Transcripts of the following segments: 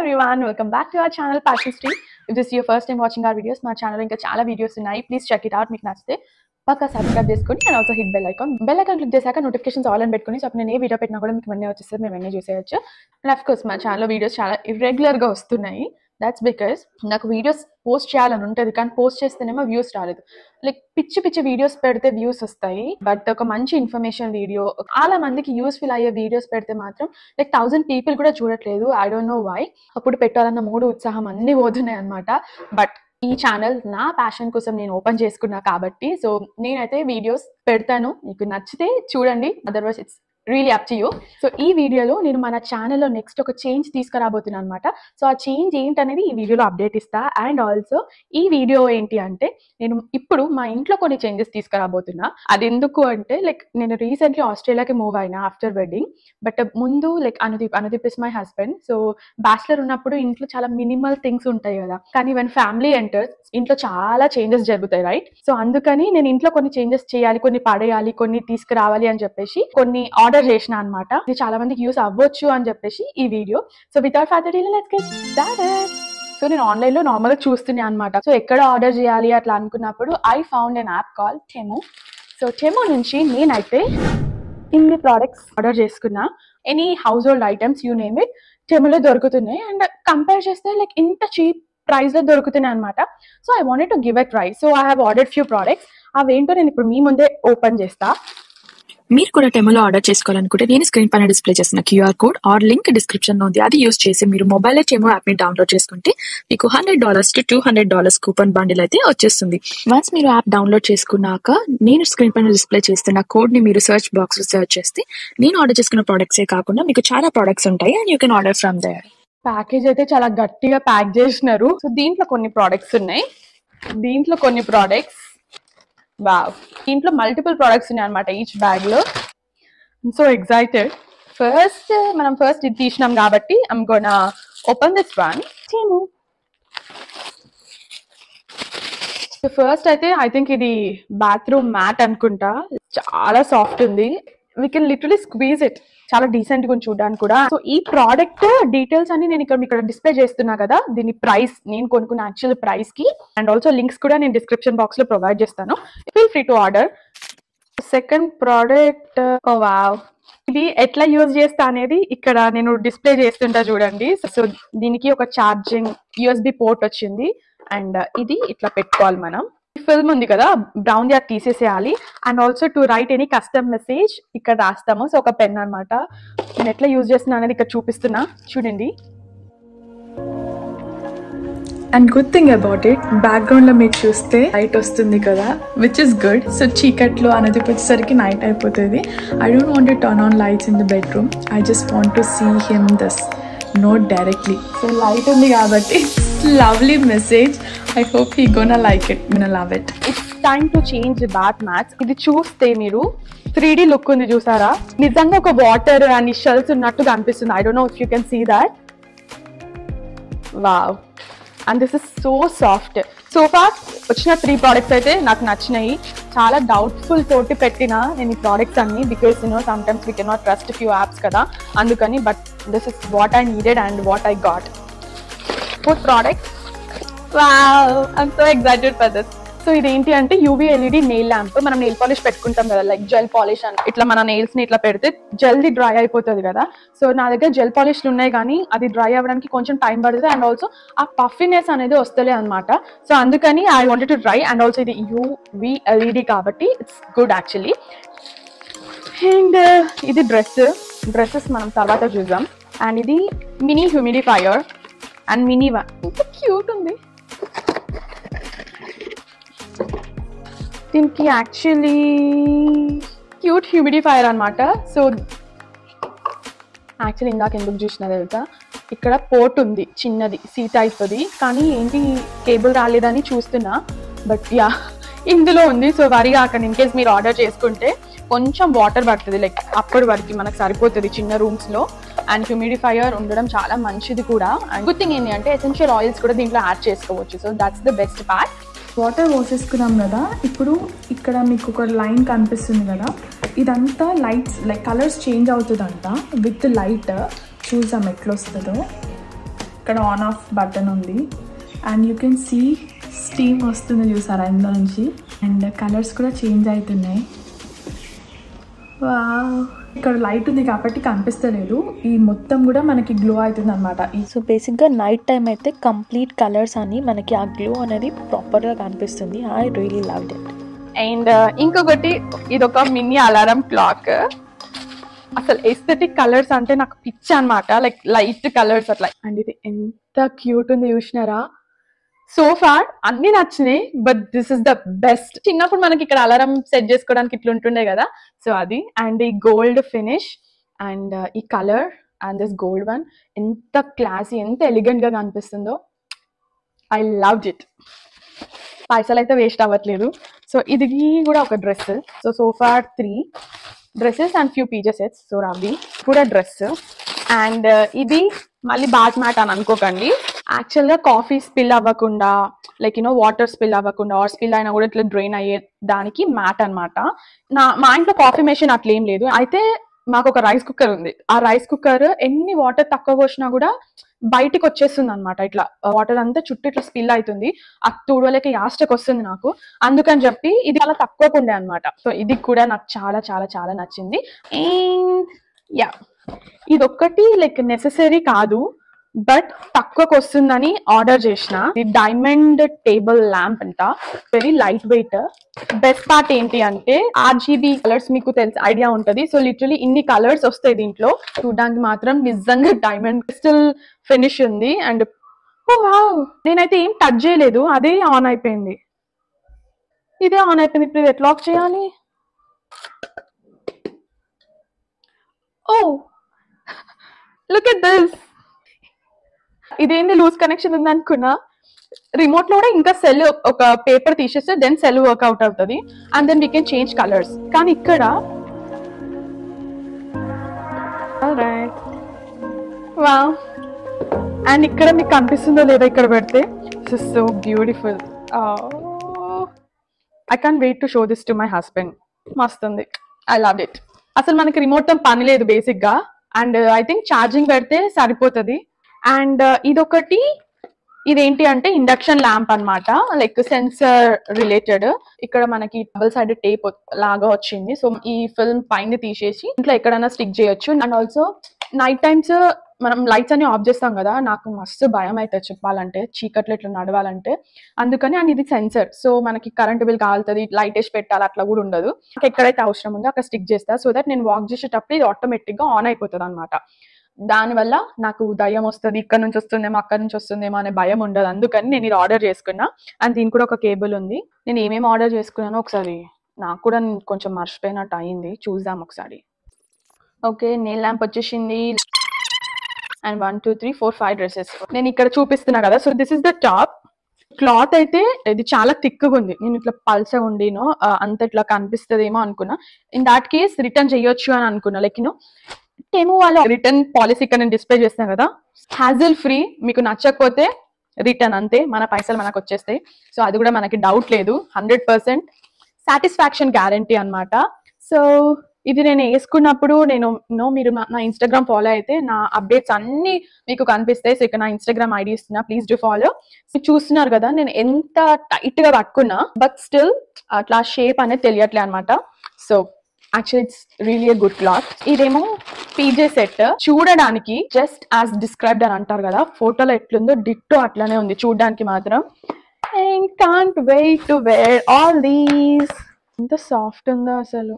Everyone welcome back to our channel Passion Stree if this your first time watching our videos మా channel ఇంకా చాలా videos ఉన్నాయి please check it out మీకు నచ్చితే పక్కా సబ్స్క్రైబ్ చేసుకొని and also hit bell icon bell icon click చేశాక notifications all అని పెట్టుకుని సో అప్పుడు నేను ఏ వీడియో పెట్టినా కూడా మీకు అన్నీ వచ్చేస్తుంది మేము అన్నీ చూసేయచ్చు అండ్ అఫ్ కోర్స్ మా ఛానల్ వీడియోస్ చాలా ఇర్రెగ్యులర్గా వస్తున్నాయి దాట్స్ బికాస్ నాకు వీడియోస్ పోస్ట్ చేయాలని ఉంటుంది కానీ పోస్ట్ చేస్తేనేమో వ్యూస్ రాలేదు లైక్ పిచ్చి పిచ్చి వీడియోస్ పెడితే వ్యూస్ వస్తాయి బట్ ఒక మంచి ఇన్ఫర్మేషన్ వీడియో చాలా మందికి యూస్ఫుల్ అయ్యే వీడియోస్ పెడితే మాత్రం లైక్ థౌసండ్ పీపుల్ కూడా చూడట్లేదు ఐ డోంట్ నో వై అప్పుడు పెట్టాలన్న మూడు ఉత్సాహం అన్ని పోతున్నాయి అనమాట బట్ ఈ ఛానల్ నా ప్యాషన్ కోసం నేను ఓపెన్ చేసుకున్నా కాబట్టి సో నేనైతే వీడియోస్ పెడతాను మీకు నచ్చితే చూడండి otherwise it's really up to you so ఈ వీడియోలో నేను మన ఛానల్లో నెక్స్ట్ ఒక చేంజ్ తీసుకురాబోతున్నాను అనమాట సో ఆ చేంజ్ ఏంటనేది ఈ వీడియోలో అప్డేట్ ఇస్తా అండ్ ఆల్సో ఈ వీడియో ఏంటి అంటే నేను ఇప్పుడు మా ఇంట్లో కొన్ని చేంజెస్ తీసుకురాబోతున్నా అది ఎందుకు అంటే లైక్ నేను రీసెంట్లీ ఆస్ట్రేలియాకి మూవ్ అయినా ఆఫ్టర్ వెడ్డింగ్ బట్ ముందు like Anudeep Anudeep is my husband so bachelor ఉన్నప్పుడు ఇంట్లో చాలా మినిమల్ థింగ్స్ ఉంటాయి కదా కానీ వన్ ఫ్యామిలీ ఎంటర్స్ ఇంట్లో చాలా చేంజెస్ జరుగుతాయి రైట్ సో అందుకని నేను ఇంట్లో కొన్ని చేంజెస్ చేయాలి కొన్ని పడేయాలి కొన్ని తీసుకురావాలి అని చెప్పేసి కొన్ని ఆర్డర్ చేసిన అనమాట ఇది చాలా మందికి యూస్ అవ్వచ్చు అని చెప్పేసి ఈ video so without further let's get started so నేను ఆన్లైన్ లో నార్మల్ గా చూస్తున్నా అనమాట సో ఎక్కడ ఆర్డర్ చేయాలి అట్లా అనుకున్నప్పుడు I found an app call Temu so Temu నుంచి నేనైతే ఇన్ని ప్రోడక్ట్స్ ఆర్డర్ చేసుకున్నా any household items you name it టెమోలో దొరుకుతున్నాయి అండ్ కంపేర్ చేస్తే లైక్ ఇంత చీప్ ప్రైస్ లో దొరుకుతున్నాయి అనమాట so I wanted to give a try so I have order few products అవేంటో నేను ఇప్పుడు మీ ముందే ఓపెన్ చేస్తా మీరు కూడా టెమోలో ఆర్డర్ చేసుకోవాలనుకుంటే నేను స్క్రీన్ పైన డిస్ప్లే చేసిన QR code or link description లో ఉంది అది యూస్ చేసి మీరు మొబైల్ టెమో యాప్ ని డౌన్లోడ్ చేసుకుంటే మీకు hundred dollars to two hundred dollars coupon bundle అయితే వచ్చేస్తుంది వన్స్ మీరు యాప్ డౌన్లోడ్ చేసుకున్నాక నేను స్క్రీన్ పైన డిస్ప్లే చేస్తున్న కోడ్ ని మీరు సర్చ్ బాక్స్ లో సర్చ్ చేస్తే నేను ఆర్డర్ చేసుకున్న products ఏ కాకుండా మీకు చాలా ప్రొడక్ట్స్ ఉంటాయి and you can order from there package అయితే చాలా గట్టిగా ప్యాక్ చేసినారు సో దీంట్లో కొన్ని ప్రోడక్ట్స్ ఉన్నాయి దీంట్లో కొన్ని ప్రోడక్ట్స్ వావ్ దీంట్లో మల్టిపుల్ ప్రోడక్ట్స్ ఉన్నాయి అనమాట ఈచ్ బ్యాగ్ లో సో ఎక్సైటెడ్ ఫస్ట్ మనం ఫస్ట్ ఇది తీసినాం కాబట్టి I'm gonna open this one first అయితే ఐ థింక్ ఇది బాత్రూమ్ మ్యాట్ అనుకుంటా చాలా సాఫ్ట్ ఉంది we can literally squeeze it చాలా డీసెంట్ గా చూడడానికి కూడా సో ఈ ప్రోడక్ట్ డీటెయిల్స్ అన్ని నేను ఇక్కడ ఇక్కడ డిస్ప్లే చేస్తున్నా కదా దీని ప్రైస్ నేను కొనుక్కున్న యాక్చువల్ ప్రైస్ కి అండ్ ఆల్సో లింక్స్ కూడా నేను డిస్క్రిప్షన్ బాక్స్ లో ప్రొవైడ్ చేస్తాను feel free to order second product wow ఇది ఎట్లా యూజ్ చేస్తా అనేది ఇక్కడ నేను డిస్ప్లే చేస్తుంటా చూడండి సో దీనికి ఒక ఛార్జింగ్ యూఎస్బి పోర్ట్ వచ్చింది అండ్ ఇది ఇట్లా పెట్టుకోవాలి మనం ఫిల్మ్ ఉంది కదా బ్రౌన్ అది తీసేసేయాలి and also to write any custom message ఇక్కడ రాస్తాము సో ఒక పెన్ అన్నమాట నేను ఎట్లా యూజ్ చేస్తున్నా అనేది ఇక్కడ చూపిస్తున్నా చూడండి and good thing about it background లో మీరు చూస్తే లైట్ వస్తుంది కదా విచ్ ఇస్ గుడ్ సో చీకట్లో అనేది వచ్చేసరికి నైట్ అయిపోతుంది I don't want to turn on lights in the bedroom I just want to see him this note directly so light ఉంది కాబట్టి lovely message I hope he gonna like it మిన love it it's time to change bath mats ఇది చూస్తే మీరు three D look ఉంది చూసారా నిజంగా ఒక వాటర్ అండ్ షెల్స్ ఉన్నట్టుగా అనిపిస్తుంది I don't know if you can see that wow and this is so soft so far వచ్చిన త్రీ ప్రోడక్ట్స్ అయితే నాకు నచ్చినాయి చాలా డౌట్ఫుల్ తోటి పెట్టిన నేను ఈ ప్రోడక్ట్స్ అన్ని because you know sometimes we cannot trust few apps కదా అందుకని but this is what I needed and what I got fourth product wow I'm so excited for this so ఇదేంటి అంటే UV LED nail lamp మనం nail polish పెట్టుకుంటాం కదా like gel polish అని ఇట్లా మన నెయిల్స్ ని ఇట్లా పెడితే జల్దీ డ్రై అయిపోతుంది కదా సో నా దగ్గర జెల్ పాలిష్లు ఉన్నాయి కానీ అది డ్రై అవ్వడానికి కొంచెం టైం పడుతుంది అండ్ ఆల్సో ఆ పఫినెస్ అనేది వస్తలే అనమాట సో అందుకని I wanted to dry and also ఇది యూవీ ఎల్ఈడి కాబట్టి ఇట్స్ గుడ్ యాక్చువల్లీ అండ్ ఇది డ్రెస్ డ్రెస్సెస్ మనం తర్వాత చూద్దాం అండ్ ఇది mini humidifier and mini one ఇంత క్యూట్ ఉంది దీనికి యాక్చువల్లీ క్యూట్ హ్యూమిడిఫైయర్ అనమాట సో యాక్చువల్లీ ఇందాక ఎందుకు చూసిన తెలుసా ఇక్కడ పోర్ట్ ఉంది చిన్నది సీ టైప్ది కానీ ఏంటి కేబుల్ రాలేదని చూస్తున్నా బట్ యా ఇందులో ఉంది సో వరిగా అక్కడ ఇన్ కేస్ మీరు ఆర్డర్ చేసుకుంటే కొంచెం వాటర్ పడుతుంది లైక్ అప్పటి వరకు మనకు సరిపోతుంది చిన్న రూమ్స్లో అండ్ హ్యూమిడిఫైయర్ ఉండడం చాలా మంచిది కూడా అండ్ గుడ్ థింగ్ ఏంటి అంటే ఎసెన్షియల్ ఆయిల్స్ కూడా దీంట్లో యాడ్ చేసుకోవచ్చు so that's the best part water పోసేసుకున్నాం కదా ఇప్పుడు ఇక్కడ మీకు ఒక లైన్ కనిపిస్తుంది కదా ఇదంతా లైట్స్ లైక్ కలర్స్ చేంజ్ అవుతుందంట విత్ లైట్ చూసాం ఎట్లా వస్తుందో ఇక్కడ ఆన్ ఆఫ్ బటన్ ఉంది and you can see steam వస్తుంది చూసారా ఇందులో నుంచి అండ్ కలర్స్ కూడా చేంజ్ అవుతున్నాయి వావ్. ఇక్కడ లైట్ ఉంది కాబట్టి కనిపిస్తలేదు ఈ మొత్తం కూడా మనకి గ్లో అవుతుంది అనమాట ఈ సో బేసిక్గా నైట్ టైం అయితే కంప్లీట్ కలర్స్ అని మనకి ఆ గ్లో అనేది ప్రాపర్గా కనిపిస్తుంది I really love it and ఇంకొకటి ఇది ఒక మినీ అలారం క్లాక్ అసలు ఎస్థెటిక్ కలర్స్ అంటే నాకు పిచ్చి అనమాట లైక్ లైట్ కలర్స్ అట్లా అండ్ ఇది ఎంత క్యూట్ ఉంది చూసినారా సో ఫార్ అన్ని నచ్చినాయి but this is the best చిన్నప్పుడు మనకి ఇక్కడ అలారం సెట్ చేసుకోవడానికి ఇట్లా ఉంటుండే కదా సో అది అండ్ ఈ గోల్డ్ ఫినిష్ అండ్ ఈ colour and this gold one ఎంత క్లాసీ ఎంత ఎలిగెంట్ గా కనిపిస్తుందో ఐ లవ్ ఇట్ పైసలు అయితే వేస్ట్ అవ్వట్లేదు సో ఇది కూడా ఒక dress so so far three dresses and few PJs sets so అవి కూడా డ్రెస్ అండ్ ఇది మళ్ళీ బాత్ మ్యాట్ అని అనుకోకండి యాక్చువల్ గా కాఫీ స్పిల్ అవ్వకుండా లైక్ యూనో వాటర్ స్పిల్ అవ్వకుండా ఆర్ స్పిల్ అయినా కూడా ఇట్లా డ్రైన్ అయ్యే దానికి మ్యాట్ అన్నమాట నా మా ఇంట్లో కాఫీ మెషిన్ అట్లా ఏం లేదు అయితే మాకు ఒక రైస్ కుక్కర్ ఉంది ఆ రైస్ కుక్కర్ ఎన్ని వాటర్ తక్కువ పోసినా కూడా బయటికి వచ్చేస్తుంది అనమాట ఇట్లా వాటర్ అంతా చుట్టూ ఇట్లా స్పిల్ అవుతుంది ఆ తుడవలకి యాస్టకి వస్తుంది నాకు అందుకని చెప్పి ఇది అలా తక్కువ ఉండే అనమాట సో ఇది కూడా నాకు చాలా చాలా చాలా నచ్చింది అండ్ యా ఇది ఒక్కటి లైక్ నెససరీ కాదు బట్ తక్కువకి వస్తుందని ఆర్డర్ చేసిన ఇది డైమండ్ టేబుల్ ల్యాంప్ అంట very lightweight best part ఏంటి అంటే ఆర్జీబీ కలర్స్ మీకు తెలిసి ఐడియా ఉంటది సో లిటరలీ ఇన్ని కలర్స్ వస్తాయి దీంట్లో చూడడానికి మాత్రం నిజంగా డైమండ్ క్రిస్టల్ ఫినిష్ ఉంది అండ్ ఓ వావ్ నేనైతే ఏం టచ్ చేయలేదు అదే ఆన్ అయిపోయింది ఇదే ఆన్ అయిపోయింది ఇప్పుడు ఇది ఎట్లా ఆఫ్ చేయాలి ఓ లుక్ ఎట్ దిస్ ఇదేంది లూజ్ కనెక్షన్ ఉంది అనుకున్నా రిమోట్ లో కూడా ఇంకా సెల్ ఒక పేపర్ తీసేస్తే దెన్ సెల్ వర్క్అవుట్ అవుతుంది and then we can change colours కానీ ఇక్కడ వా అండ్ ఇక్కడ మీకు కనిపిస్తుందో లేదో ఇక్కడ పెడితే so beautiful I can't wait to show this to my husband మస్తుంది ఐ లవ్ ఇట్ అసలు మనకి రిమోట్ తో పని లేదు బేసిక్ గా అండ్ ఐ థింక్ ఛార్జింగ్ పెడితే సరిపోతుంది అండ్ ఇదొకటి ఇదేంటి అంటే ఇండక్షన్ ల్యాంప్ అన్నమాట లైక్ సెన్సర్ రిలేటెడ్ ఇక్కడ మనకి డబుల్ సైడ్ టేప్ లాగా వచ్చింది సో ఈ ఫిల్మ్ పైన తీసేసి ఇంట్లో ఎక్కడైనా స్టిక్ చేయొచ్చు అండ్ ఆల్సో నైట్ టైమ్స్ మనం లైట్స్ అన్ని ఆఫ్ చేస్తాం కదా నాకు మస్తు భయం అవుతుంది చెప్పాలంటే చీకట్లో ఇట్లా నడవాలంటే అందుకని అండ్ ఇది సెన్సర్ సో మనకి కరెంట్ బిల్ కాలుతుంది లైట్ వేసి పెట్టాలి అట్లా కూడా ఉండదు నాకు ఎక్కడైతే అవసరం ఉందో అక్కడ స్టిక్ చేస్తా సో దట్ నేను వాక్ చేసేటప్పుడు ఇది ఆటోమేటిక్ గా ఆన్ అయిపోతుంది అనమాట దానివల్ల నాకు దయ్యం వస్తుంది ఇక్కడ నుంచి వస్తుందేమో అక్కడ నుంచి వస్తుందేమో అనే భయం ఉండదు అందుకని నేను ఇది ఆర్డర్ చేసుకున్నా అండ్ దీనికి కూడా ఒక కేబుల్ ఉంది నేను ఏమేమి ఆర్డర్ చేసుకున్నానో ఒకసారి నాకు కూడా కొంచెం మర్చిపోయినట్టు అయింది చూద్దాం ఒకసారి ఓకే నెయిల్ ల్యాంప్ వచ్చేసింది and one two three four five dresses నేను ఇక్కడ చూపిస్తున్నా కదా so this is the top cloth అయితే ఇది చాలా థిక్గా ఉంది నేను ఇట్లా పల్సగా ఉండినో ఆ, అంత ఇట్లా కనిపిస్తుందేమో అనుకున్నా ఇన్ దాట్ కేస్ రిటర్న్ చేయొచ్చు అని అనుకున్నా లైక్ యూనో ఏమో వాళ్ళ రిటర్న్ పాలసీ ఇక్కడ నేను డిస్ప్లే చేస్తాను కదా హ్యాజిల్ ఫ్రీ మీకు నచ్చకపోతే రిటర్న్ అంతే మన పైసలు మనకు వచ్చేస్తాయి సో అది కూడా మనకి డౌట్ లేదు హండ్రెడ్ పర్సెంట్ సాటిస్ఫాక్షన్ గ్యారంటీ అన్నమాట సో ఇది నేను వేసుకున్నప్పుడు నేను నో మీరు నా- నా ఇన్స్టాగ్రామ్ ఫాలో అయితే నా అప్డేట్స్ అన్ని మీకు కనిపిస్తాయి సో ఇక్కడ నా ఇన్స్టాగ్రామ్ ఐడి ఇస్తున్నా ప్లీజ్ డూ ఫాలో చూస్తున్నారు కదా నేను ఎంత టైట్ గా పట్టుకున్నా బట్ స్టిల్ అట్లా షేప్ అనేది తెలియట్లే అనమాట so actually it's really a good cloth ఇదేమో పీజే సెట్ చూడడానికి జస్ట్ యాజ్ డిస్క్రైబ్డ్ అని అంటారు కదా ఫోటోలో ఎట్లుందో డిట్టో అట్లానే ఉంది చూడడానికి మాత్రం and can't wait to wear all these ఎంత సాఫ్ట్ ఉందో అసలు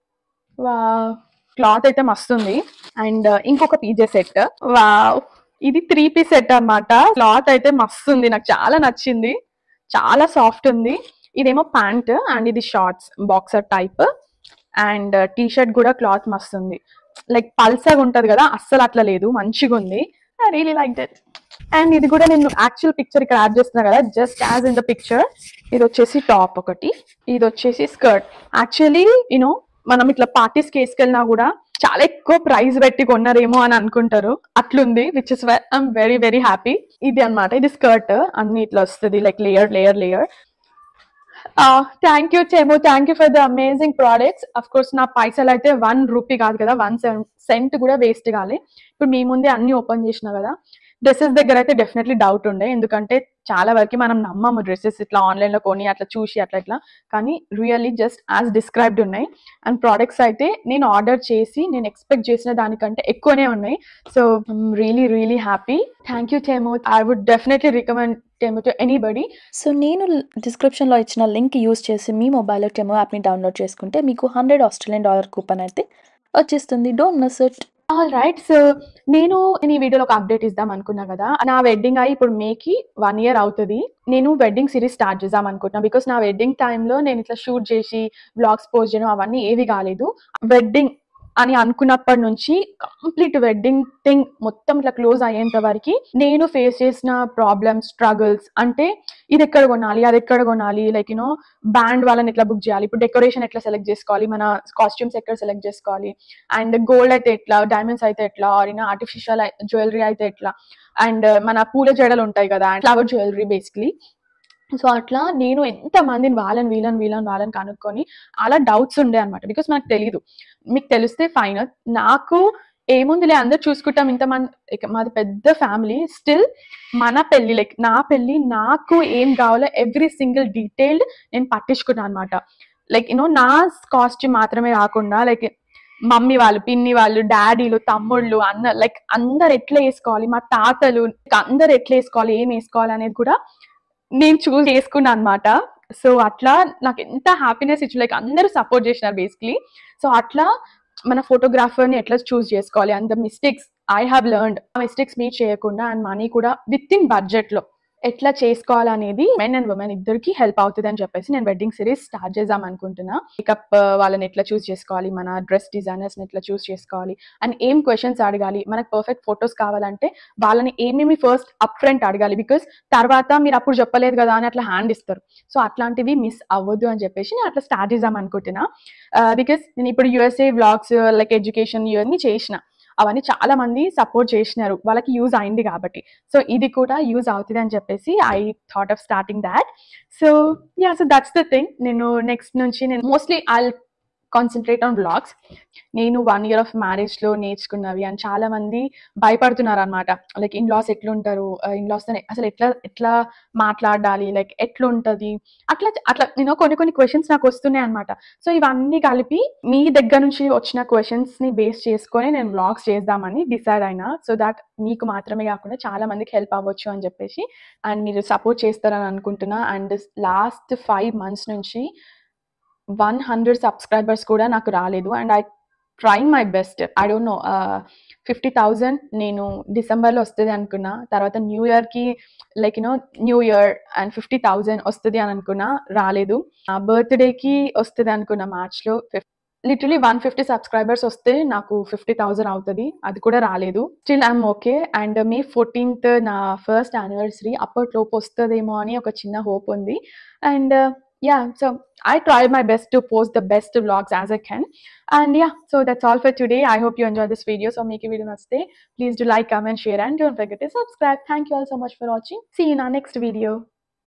వా క్లాత్ అయితే మస్తుంది అండ్ ఇంకొక పీజే సెట్ వావ్ ఇది త్రీ పీస్ సెట్ అన్నమాట క్లాత్ అయితే మస్తుంది నాకు చాలా నచ్చింది చాలా సాఫ్ట్ ఉంది ఇదేమో ప్యాంట్ అండ్ ఇది shorts boxer type and T shirt కూడా క్లాత్ మస్తుంది లైక్ పల్సగా ఉంటది కదా అస్సలు అట్లా లేదు మంచిగా ఉంది I really like that and ఇది కూడా నేను యాక్చువల్ పిక్చర్ ఇక్కడ యాడ్ చేస్తున్నా కదా just as in the picture ఇది వచ్చేసి టాప్ ఒకటి ఇది వచ్చేసి స్కర్ట్ యాక్చువల్లీ యూనో మనం ఇట్లా పార్టీస్ కి వేసుకెళ్ళినా కూడా చాలా ఎక్కువ ప్రైస్ పెట్టి కొన్నారేమో అని అనుకుంటారు అట్లుంది which is I'm very very happy ఇది అన్నమాట ఇది స్కర్ట్ అన్ని ఇట్లా వస్తుంది like layer layer layer thank you చేమో thank you for the amazing products of course నా పైసలు అయితే వన్ రూపీ కాదు కదా వన్ సెంట్ కూడా వేస్ట్ కాలే ఇప్పుడు మీ ముందే అన్ని ఓపెన్ చేసిన కదా డ్రెస్సెస్ దగ్గర అయితే డెఫినెట్లీ డౌట్ ఉండే ఎందుకంటే చాలా వరకు మనం నమ్మము డ్రెస్సెస్ ఇట్లా ఆన్లైన్ లో కొని అట్లా చూసి అట్లా ఇట్లా కానీ రియల్లీ జస్ట్ యాజ్ డిస్క్రైబ్డ్ ఉన్నాయి అండ్ ప్రోడక్ట్స్ అయితే నేను ఆర్డర్ చేసి నేను ఎక్స్పెక్ట్ చేసిన దానికంటే ఎక్కువనే ఉన్నాయి so really really happy thank you Temu I would definitely recommend Temu to anybody so నేను డిస్క్రిప్షన్లో ఇచ్చిన లింక్ యూస్ చేసి మీ మొబైల్లో టెమో యాప్ని డౌన్లోడ్ చేసుకుంటే మీకు హండ్రెడ్ ఆస్ట్రేలియన్ డాలర్ కూపన్ అయితే వచ్చేస్తుంది don't miss it all right so నేను నేను ఈ వీడియోలో ఒక అప్డేట్ ఇద్దాం అనుకున్నా కదా నా వెడ్డింగ్ అయ్యి ఇప్పుడు మేకి వన్ ఇయర్ అవుతుంది నేను వెడ్డింగ్ సిరీస్ స్టార్ట్ చేద్దాం అనుకుంటున్నా బికాస్ నా వెడ్డింగ్ టైంలో నేను ఇట్లా షూట్ చేసి బ్లాగ్స్ పోస్ట్ చేయడం అవన్నీ ఏవి కాలేదు వెడ్డింగ్ అని అనుకున్నప్పటి నుంచి కంప్లీట్ వెడ్డింగ్ థింగ్ మొత్తం ఇట్లా క్లోజ్ అయ్యేంత వరకు నేను ఫేస్ చేసిన ప్రాబ్లమ్స్ స్ట్రగుల్స్ అంటే ఇది ఎక్కడ కొనాలి అది ఎక్కడ కొనాలి లైక్ యూనో బ్యాండ్ వాళ్ళని ఎట్లా బుక్ చేయాలి ఇప్పుడు డెకరేషన్ ఎట్లా సెలెక్ట్ చేసుకోవాలి మన కాస్ట్యూమ్స్ ఎక్కడ సెలెక్ట్ చేసుకోవాలి అండ్ గోల్డ్ అయితే ఎట్లా డైమండ్స్ అయితే ఎట్లా ఆర్ ఆర్టిఫిషియల్ జ్యువెలరీ అయితే ఎట్లా అండ్ మన పూల జడలు ఉంటాయి కదా ఫ్లవర్ జ్యువెలరీ బేసిక్లీ సో అట్లా నేను ఎంత మందిని వాళ్ళని వీళ్ళని వీళ్ళని వాళ్ళని కనుక్కొని అలా డౌట్స్ ఉండే అనమాట బికాస్ మనకు తెలియదు మీకు తెలిస్తే ఫైన్ నాకు ఏముందిలే అందరు చూసుకుంటాం ఇంతమంది ఇక మాది పెద్ద ఫ్యామిలీ స్టిల్ మన పెళ్లి లైక్ నా పెళ్లి నాకు ఏం కావాలో ఎవ్రీ సింగిల్ డీటెయిల్డ్ నేను పట్టించుకున్నాను అనమాట లైక్ యూనో నా కాస్ట్యూమ్ మాత్రమే కాకుండా లైక్ మమ్మీ వాళ్ళు పిన్ని వాళ్ళు డాడీలు తమ్ముళ్ళు అన్న లైక్ అందరు ఎట్లా వేసుకోవాలి మా తాతలు అందరు ఎట్లా వేసుకోవాలి ఏం వేసుకోవాలి అనేది కూడా నేను చూస్ చేసుకున్నా అనమాట సో అట్లా నాకు ఎంత హ్యాపీనెస్ ఇచ్చి లైక్ అందరూ సపోర్ట్ చేసినారు బేసిక్లీ సో అట్లా మన ఫోటోగ్రాఫర్ని ఎట్లా చూస్ చేసుకోవాలి and the mistakes I have learned ఆ మిస్టేక్స్ మీట్ చేయకుండా అండ్ మనీ కూడా విత్ ఇన్ బడ్జెట్లో ఎట్లా చేసుకోవాలనేది మెన్ అండ్ ఉమెన్ ఇద్దరికి హెల్ప్ అవుతుంది అని చెప్పేసి నేను వెడ్డింగ్ సిరీస్ స్టార్ట్ చేద్దాం అనుకుంటున్నా మేకప్ వాళ్ళని ఎట్లా చూస్ చేసుకోవాలి మన డ్రెస్ డిజైనర్స్ని ఎట్లా చూస్ చేసుకోవాలి అండ్ ఏం క్వశ్చన్స్ అడగాలి మనకు పర్ఫెక్ట్ ఫొటోస్ కావాలంటే వాళ్ళని ఏమేమి ఫస్ట్ అప్ ఫ్రంట్ అడగాలి బికాస్ తర్వాత మీరు అప్పుడు చెప్పలేదు కదా అని అట్లా హ్యాండ్ ఇస్తారు సో అట్లాంటివి మిస్ అవ్వద్దు అని చెప్పేసి నేను అట్లా స్టార్ట్ చేద్దాం అనుకుంటున్నా బికాస్ నేను ఇప్పుడు యూఎస్ఏ వ్లాగ్స్ లైక్ ఎడ్యుకేషన్ ఇవన్నీ చేసిన అవన్నీ చాలా మంది సపోర్ట్ చేసినారు వాళ్ళకి యూజ్ అయింది కాబట్టి సో ఇది కూడా యూజ్ అవుతుంది అని చెప్పేసి I thought of starting that so yeah so that's the thing నేను నెక్స్ట్ నుంచి నేను mostly I concentrate on vlogs నేను వన్ ఇయర్ ఆఫ్ మ్యారేజ్లో నేర్చుకున్నవి అండ్ చాలా మంది భయపడుతున్నారు అనమాట లైక్ ఇన్ లాస్ ఎట్లుంటారు ఇన్ లాస్ అసలు ఎట్లా ఎట్లా మాట్లాడాలి లైక్ ఎట్లుంటది అట్లా అట్లా నేను కొన్ని కొన్ని క్వశ్చన్స్ నాకు వస్తున్నాయి అనమాట సో ఇవన్నీ కలిపి మీ దగ్గర నుంచి వచ్చిన క్వశ్చన్స్ ని బేస్ చేసుకొని నేను వ్లాగ్స్ చేద్దామని డిసైడ్ అయినా సో దాట్ మీకు మాత్రమే కాకుండా చాలా మందికి హెల్ప్ అవ్వచ్చు అని చెప్పేసి అండ్ మీరు సపోర్ట్ చేస్తారని అనుకుంటున్నా అండ్ లాస్ట్ ఫైవ్ మంత్స్ నుంచి వన్ హండ్రెడ్ సబ్స్క్రైబర్స్ కూడా నాకు రాలేదు and I try my best I don't know fifty thousand నేను డిసెంబర్లో వస్తుంది అనుకున్నా తర్వాత న్యూ ఇయర్కి like you know new year and fifty thousand వస్తుంది అని అనుకున్నా రాలేదు బర్త్డేకి వస్తుంది అనుకున్నా మార్చ్లో లిటరలీ వన్ ఫిఫ్టీ సబ్స్క్రైబర్స్ వస్తే నాకు ఫిఫ్టీ థౌజండ్ అవుతుంది అది కూడా రాలేదు still I'm okay and May fourteenth నా ఫస్ట్ యానివర్సరీ అప్పట్లోపు వస్తుందేమో అని ఒక చిన్న హోప్ ఉంది and yeah so i try my best to post the best vlogs as i can and yeah so that's all for today i hope you enjoyed this video so make a video stay please do like comment share and don't forget to subscribe thank you all so much for watching see you in our next video